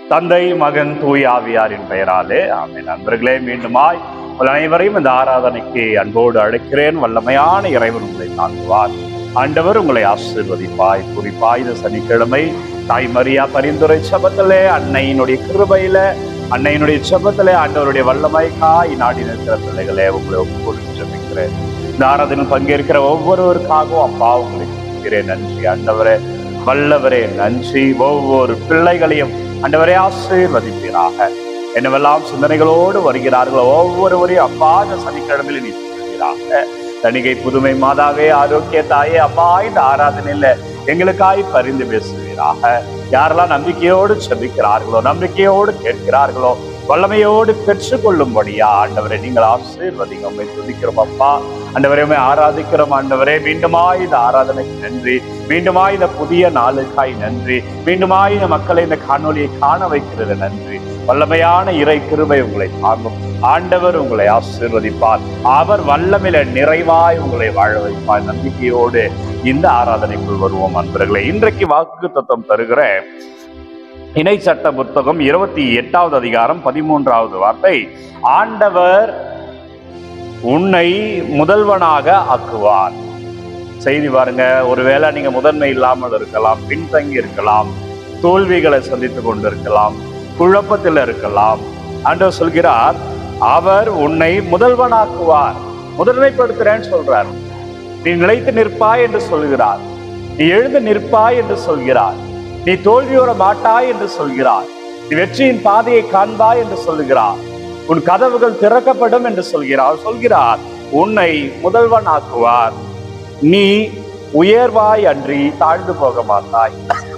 தந்தை மகன் தூய் ஆவியாரின் பெயராலே ஆமென் நண்பர்களே மீண்டுமாய் உங்கள் அனைவரையும் இந்த ஆராதனைக்கு அன்போடு அழைக்கிறேன் வல்லமையான இறைவன் உங்களை தாங்குவார் ஆண்டவர் உங்களை ஆசீர்வதிப்பாய் குறிப்பாய் இந்த சனிக்கிழமை தாய் மரியா பரிந்துரை சபத்திலே அன்னையினுடைய கிருபையில அன்னையினுடைய செபத்திலே ஆண்டவருடைய வல்லமைக்காய் நாடி நிற்கிற பிள்ளைகளே உங்களை ஒப்பு கொடுத்து ஜெபிக்கிறேன் இந்த ஆராதனையில் பங்கேற்கிற ஒவ்வொருவருக்காகவும் அப்பா உங்களை துதிக்கிறேன் நன்றி ஆண்டவரே வல்லவரே நன்றி ஒவ்வொரு பிள்ளைகளையும் ஆண்டவரே ஆசீர்வதிப்பீராக என்னவெல்லாம் சிந்தனைகளோடு வருகிறார்களோ ஒவ்வொருவரையும் அப்பா இந்த சனிக்கிழமையில் நீ சொல்கிறாக தணிகை புதுமை மாதாவே ஆரோக்கிய தாயே அப்பா இந்த ஆராதனையில எங்களுக்காய் பரிந்து பேசுவீராக யாரெல்லாம் நம்பிக்கையோடு செபிக்கிறார்களோ நம்பிக்கையோடு கேட்கிறார்களோ வல்லமையோடு பெற்றுக்கொள்ளும்படியா ஆண்டவரை நீங்கள் ஆசீர்வதிங்க உண்மை துதிக்கிறோம் அப்பா ஆண்டவரை உண்மை ஆராதிக்கிறோம் ஆண்டவரே மீண்டுமாய் இந்த ஆராதனைக்கு நன்றி மீண்டுமாய் இந்த புதிய நாளுக்காய் நன்றி மீண்டுமாய் இந்த மக்களை இந்த காணொலியை காண வைக்கிறது நன்றி வல்லமையான இறை கிருபை உங்களை தாங்கும் ஆண்டவர் உங்களை ஆசீர்வதிப்பார் அவர் வல்லமில நிறைவாய் உங்களை வாழ வைப்பார் நம்பிக்கையோடு இந்த ஆராதனைக்குள் வருவோம் அன்பர்களே இன்றைக்கு வாக்கு தத்துவம் தருகிற இணை சட்ட புத்தகம் இருபத்தி எட்டாவது அதிகாரம் பதிமூன்றாவது வார்த்தை ஆண்டவர் உன்னை முதல்வனாக ஆக்குவார் செய்தி பாருங்க ஒருவேளை நீங்க முதன்மை இல்லாமல் இருக்கலாம் பின்தங்கி இருக்கலாம் தோல்விகளை சந்தித்துக் கொண்டிருக்கலாம் குழப்பத்தில் இருக்கலாம் ஆண்டவர் சொல்கிறார் அவர் உன்னை முதல்வனாக்குவார் முதன்மைப்படுத்துறேன்னு சொல்றார் நீ நிலைத்து நிற்பாய் என்று சொல்கிறார் நீ எழுந்து நிற்பாய் என்று சொல்கிறார் நீ தோல்வியோட மாட்டாய் என்று சொல்கிறார் நீ வெற்றியின் பாதையை காண்பாய் என்று சொல்கிறார் உன் கதவுகள் திறக்கப்படும் என்று சொல்கிறார் சொல்கிறார் உன்னை முதல்வன் ஆக்குவார் நீ உயர்வாய் அன்றி தாழ்ந்து போக மாட்டாய்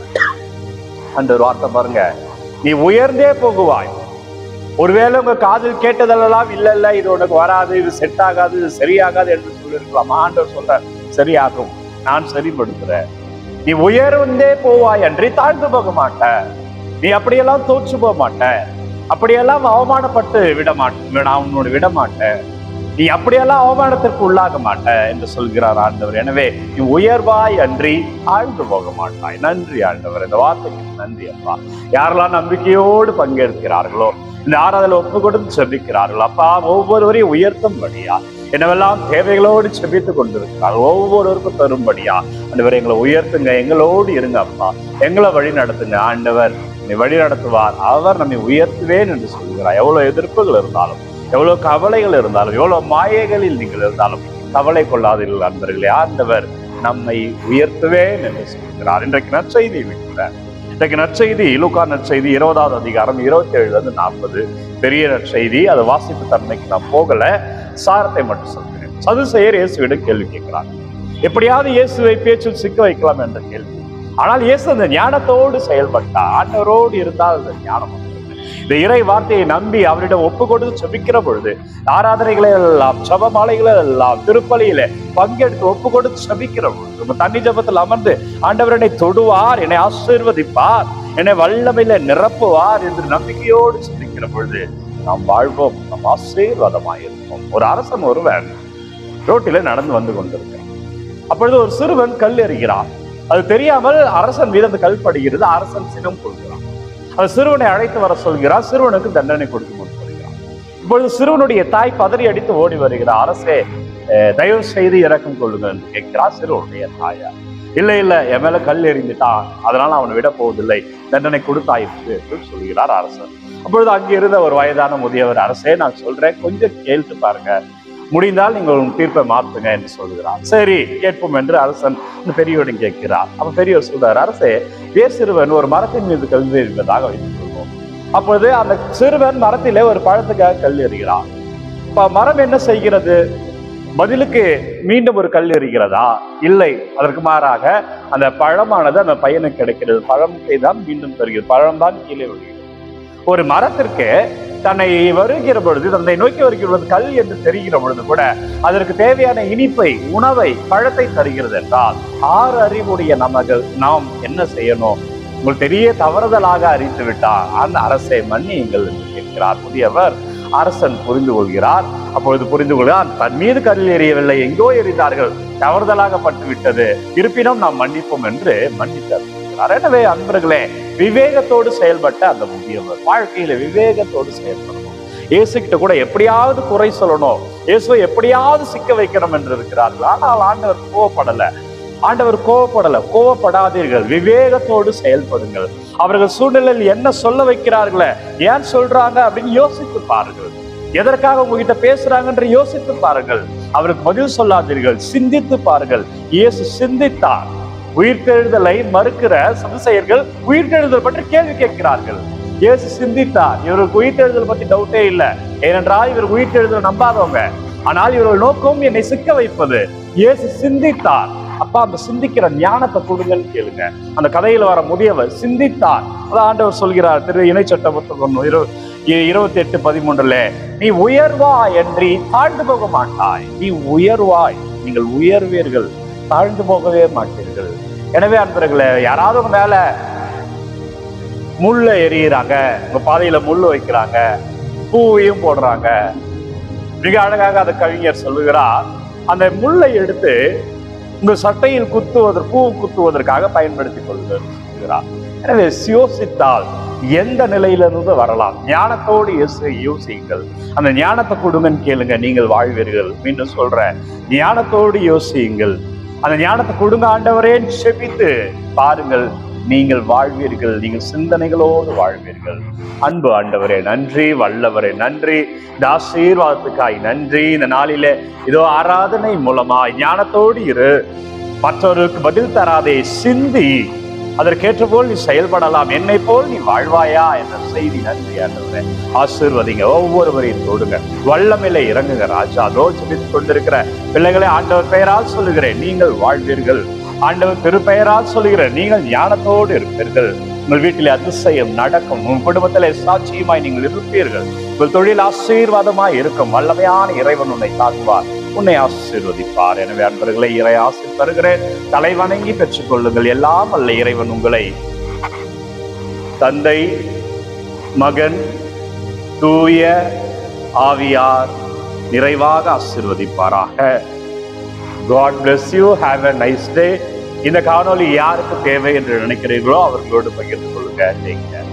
அந்த ஒரு வார்த்தை பாருங்க நீ உயர்ந்தே போகுவாய் ஒருவேளை உங்க காதில் கேட்டதெல்லாம் இல்ல இல்ல இது உனக்கு வராது இது செட் ஆகாது இது சரியாகாது என்று சொல்லியிருக்கலாம் ஆண்டவர் சொல்ற சரியாகும் நான் சரிப்படுத்துறேன் நீ உயர்ந்தே போவாய் அன்றி தாழ்ந்து போக மாட்ட நீ அப்படியெல்லாம் தோற்று போக மாட்ட அப்படியெல்லாம் அவமானப்பட்டு விட மாட்டேன் நான் உன்னோட விட மாட்டேன் நீ அப்படியெல்லாம் அவமானத்திற்கு உள்ளாக மாட்ட என்று சொல்கிறார் ஆண்டவர் எனவே நீ உயர்வாய் அன்றி ஆழ்ந்து போக மாட்டாய் நன்றி ஆண்டவர் இந்த வார்த்தைக்கு நன்றி அப்பா யாரெல்லாம் நம்பிக்கையோடு பங்கேற்கிறார்களோ இந்த ஆராதனை ஒப்பு கொடுத்து செபிக்கிறார்கள் அப்பா ஒவ்வொருவரையும் உயர்த்தும்படியா என்னவெல்லாம் தேவைகளோடு செபித்து கொண்டிருக்கிறார் ஒவ்வொருவருக்கும் தரும்படியா ஆண்டவர் எங்களை உயர்த்துங்க எங்களோடு இருங்க அப்பா எங்களை வழி நடத்துங்க ஆண்டவர் நம்மை வழி நடத்துவார் அவர் நம்மை உயர்த்துவேன் என்று சொல்கிறார் எவ்வளவு எதிர்ப்புகள் இருந்தாலும் எவ்வளவு கவலைகள் இருந்தாலும் எவ்வளவு மாயைகளில் நீங்கள் இருந்தாலும் கவலை கொள்ளாதீர்கள் நண்பர்களே ஆண்டவர் நம்மை உயர்த்துவேன் என்று சொல்கிறார் இன்றைக்கு நற்செய்தி விட்டுறார் இன்றைக்கு நற்செய்தி லூக்கா நற்செய்தி இருபதாவது அதிகாரம் இருபத்தி ஏழுல இருந்து நாற்பது பெரிய நற்செய்தி அது வாசிப்பு தன்மைக்கு நான் போகல சாரத்தை மட்டும் சொல்கிறேன் சதுசெயர் இயேசுவிடம் கேள்வி கேட்கிறாங்க எப்படியாவது இயேசுவை பேச்சில் சிக்க வைக்கலாம் என்ற கேள்வி ஆனால் இயேசு அந்த ஞானத்தோடு செயல்பட்டார் ஆண்டவரோடு இருந்தால் அந்த ஞானம் வந்தது. இந்த இறை வார்த்தையை நம்பி அவரிடம் ஒப்பு கொடுத்து செபிக்கிற பொழுது ஆராதனைகளை எல்லாம் ஜபமாலைகளை எல்லாம் திருப்பலியில பங்கெடுத்து ஒப்பு கொடுத்து செபிக்கிற பொழுது நம்ம தண்ணி ஜபத்தில் அமர்ந்து ஆண்டவர் என்னை தொடுவார் என்னை ஆசீர்வதிப்பார் என்னை வல்லமையில நிரப்புவார் என்று நம்பிக்கையோடு சிந்திக்கிற பொழுது நாம் வாழ்வோம் நாம் ஆசீர்வாதமாக இருப்போம் ஒரு அரசன் ஒருவன் ரோட்டில நடந்து வந்து கொண்டிருக்கிறான் அப்பொழுது ஒரு சிறுவன் கல் எறிகிறான் அது தெரியாமல் அரசன் மீது அந்த கல் படுகிறது அரசன் சினம் கொள்கிறான் அந்த சிறுவனை அழைத்து வர சொல்கிறார் சிறுவனுக்கு தண்டனை கொடுத்து முற்படுகிறான் இப்பொழுது சிறுவனுடைய தாய் பதறி அடித்து ஓடி வருகிறார் அரசே அஹ், தயவு செய்து இறக்கம் கொள்ளுங்கள் என்று கேட்கிறார் சிறுவனுடைய தாயார் இல்லை இல்லை என் மேல கல் எறிந்துட்டான் அதனால அவனை விட போவதில்லை தண்டனை கொடுத்தாயிற்று என்று சொல்கிறார் அரசர் அப்பொழுது அங்கே இருந்த ஒரு வயதான முதியவர் அரசே நான் சொல்றேன் கொஞ்சம் கேட்டு பாருங்க முடிந்தால் நீங்கள் உங்கள் தீர்ப்பை மாற்றுங்க என்று சொல்கிறார் சரி கேட்போம் என்று அரசன் அந்த பெரியவரிடம் கேட்கிறார் அப்ப பெரியவர் சொல்றார் அரசே வேர் சிறுவன் ஒரு மரத்தின் மீது கல்வி எறிவதாக வைத்துக் கொள்வோம் அப்பொழுது அந்த சிறுவன் மரத்திலே ஒரு பழத்துக்காக கல் எறிகிறான் இப்ப மரம் என்ன செய்கிறது பதிலுக்கு மீண்டும் ஒரு கல் எறிகிறதா இல்லை அதற்கு மாறாக அந்த பழமானது அந்த பையனுக்கு கிடைக்கிறது பழத்தை தான் மீண்டும் தருகிறது பழம் தான் கீழே விழுகிறது ஒரு மரத்திற்கு தன்னை வருகிற பொழுது தன்னை நோக்கி வருகிற பொழுது கல் என்று தெரிகிற பொழுது கூட அதற்கு தேவையான இனிப்பை உணவை பழத்தை தருகிறது என்றால் ஆறு அறிவுடைய நமக்கு நாம் என்ன செய்யணும் உங்களுக்கு தெரிய தவறுதலாக அறிந்து விட்டார் அந்த அரசை மன்னியுங்கள் என்று கேட்கிறார் புதியவர் அரசன் புரிந்து கொள்கிறார் அப்பொழுது புரிந்து கொள்கிறார் தன் மீது கல் எறியவில்லை எங்கோ எறிந்தார்கள் தவறுதலாக பட்டு விட்டது இருப்பினும் நாம் மன்னிப்போம் என்று மன்னித்தார் இருக்கிறார் எனவே அன்பர்களே விவேகத்தோடு செயல்பட்ட அந்த முதியவர் வாழ்க்கையில விவேகத்தோடு செயல்படணும் இயேசுகிட்ட கூட எப்படியாவது குறை சொல்லணும் இயேசுவை எப்படியாவது சிக்க வைக்கணும் என்று இருக்கிறார்கள் ஆனால் ஆண்டவர் கோவப்படல ஆண்டவர் கோவப்படல கோவப்படாதீர்கள் விவேகத்தோடு செயல்படுங்கள் அவர்கள் சூழ்நிலையில் என்ன சொல்ல வைக்கிறார்களே ஏன் சொல்றாங்க அப்படின்னு யோசித்து பாருங்கள் எதற்காக உங்ககிட்ட பேசுறாங்கன்ற யோசித்து பாருங்கள் அவருக்கு பதில் சொல்லாதீர்கள் சிந்தித்து பாருங்கள் இயேசு சிந்தித்தார் உயிர்த்தெழுதலை மறுக்கிற சதுசெயர்கள் உயிர்த்தெழுதல் பற்றி கேள்வி கேட்கிறார்கள் இயேசு சிந்தித்தார் இவருக்கு உயிர்த்தெழுதல் பத்தி டவுட்டே இல்லை ஏனென்றால் இவர் உயிர்த்தெழுதல் நம்பாதவங்க ஆனால் இவர்கள் நோக்கம் என்னை சிக்க வைப்பது இயேசு சிந்தித்தார் அப்பா அந்த சிந்திக்கிற ஞானத்தை கொடுங்கன்னு கேளுங்க அந்த கதையில வர முதியவர் சிந்தித்தார் அதான் ஆண்டவர் சொல்கிறார் திரு இணைச்சட்ட புத்தகம் இரு இ- இருபத்தி எட்டு பதிமூன்றுல நீ உயர்வாய் என்று தாழ்ந்து போக மாட்டாய் நீ உயர்வாய் நீங்கள் உயர்வீர்கள் தாழ்ந்து போகவே மாட்டீர்கள் எனவே அன்பர்களே யாராவது உங்க மேல முள்ள எறிகிறாங்க உங்க பாதையில முள்ளு வைக்கிறாங்க பூவையும் போடுறாங்க மிக அழகாக அந்த கவிஞர் சொல்லுகிறார் அந்த முள்ளை எடுத்து உங்க சட்டையில் குத்துவதற்கு பூ குத்துவதற்காக பயன்படுத்திக் கொள்ளுங்கள் சொல்கிறார் எனவே யோசித்தால் எந்த நிலையிலிருந்து வரலாம் ஞானத்தோடு யோசி யோசியுங்கள் அந்த ஞானத்தை கொடுங்கன்னு கேளுங்க நீங்கள் வாழ்வீர்கள் மீண்டும் சொல்றேன் ஞானத்தோடு யோசியுங்கள் அந்த ஞானத்தை கொடுங்க ஆண்டவரேன்னு செபித்து பாருங்கள் நீங்கள் வாழ்வீர்கள் நீங்கள் சிந்தனைகளோடு வாழ்வீர்கள் அன்பு ஆண்டவரே நன்றி வல்லவரே நன்றி இந்த ஆசீர்வாதத்துக்காய் நன்றி இந்த நாளிலே இதோ ஆராதனை மூலமாய் ஞானத்தோடு இரு மற்றவருக்கு பதில் தராதே சிந்தி அதற்கேற்ற போல் நீ செயல்படலாம் என்னை போல் நீ வாழ்வாயா என்ற செய்தி நன்றி ஆண்டவரே ஆசீர்வதிங்க ஒவ்வொருவரையும் தொடுங்க வல்லமில்லை இறங்குங்க ராஜா அதோ ஜெபித்துக் கொண்டிருக்கிற பிள்ளைகளை ஆண்டவர் பெயரால் சொல்லுகிறேன் நீங்கள் வாழ்வீர்கள் ஆண்டவர் திருப்பெயரால் சொல்லுகிறேன் நீங்கள் ஞானத்தோடு இருப்பீர்கள் உங்கள் வீட்டிலே அதிசயம் நடக்கும் உங்கள் குடும்பத்திலே சாட்சியமாய் நீங்கள் இருப்பீர்கள் உங்கள் தொழில் ஆசீர்வாதமாய் இருக்கும் வல்லமையான இறைவன் உன்னை தாக்குவார் உன்னை ஆசீர்வதிப்பார் எனவே அன்பர்களை இறை ஆசை தருகிறேன் தலை வணங்கி பெற்றுக் கொள்ளுங்கள் எல்லாம் அல்ல இறைவன் உங்களை தந்தை மகன் தூய ஆவியார் நிறைவாக ஆசீர்வதிப்பாராக God bless you have a nice day இந்த காணொளி யாருக்கு தேவை என்று நினைக்கிறீர்களோ அவர்களோடு பகிர்ந்து கொள்ளுங்க Take care.